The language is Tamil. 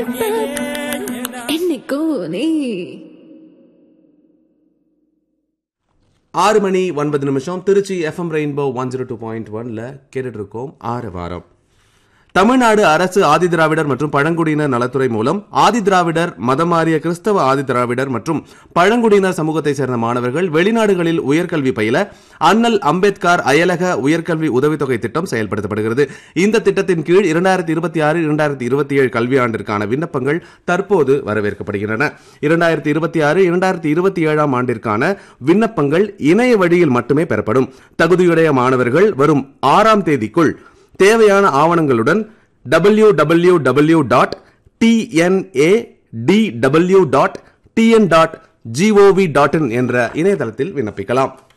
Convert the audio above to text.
என்னைக்கும் நீ ஆறு மணி ஒன்பது நிமிஷம் Tiruchi FM Rainbow one zero two point ஒன்ல கேட்டுட்டு இருக்கோம் ஆறு வாரம் தமிழ்நாடு அரசு ஆதிதிராவிடர் மற்றும் பழங்குடியினர் நலத்துறை மூலம் ஆதிதிராவிடர் மதமாறிய கிறிஸ்தவ ஆதிதிராவிடர் மற்றும் பழங்குடியினர் சமூகத்தை சேர்ந்த மாணவர்கள் வெளிநாடுகளில் உயர்கல்வி பயில அண்ணல் அம்பேத்கர் அயலக உயர்கல்வி உதவித்தொகை திட்டம் செயல்படுத்தப்படுகிறது இந்த திட்டத்தின் கீழ் இரண்டாயிரத்தி இருபத்தி ஆறு இரண்டாயிரத்தி இருபத்தி ஏழு கல்வியாண்டிற்கான விண்ணப்பங்கள் தற்போது வரவேற்கப்படுகின்றன இரண்டாயிரத்தி இருபத்தி ஆறு இரண்டாயிரத்தி இருபத்தி ஏழாம் ஆண்டிற்கான விண்ணப்பங்கள் இணைய வழியில் மட்டுமே பெறப்படும் தகுதியுடைய மாணவர்கள் வரும் ஆறாம் தேதிக்குள் தேவையான ஆவணங்களுடன் W W W dot TNA DW dot TN dot GOV dot in என்ற இணையதளத்தில் விண்ணப்பிக்கலாம்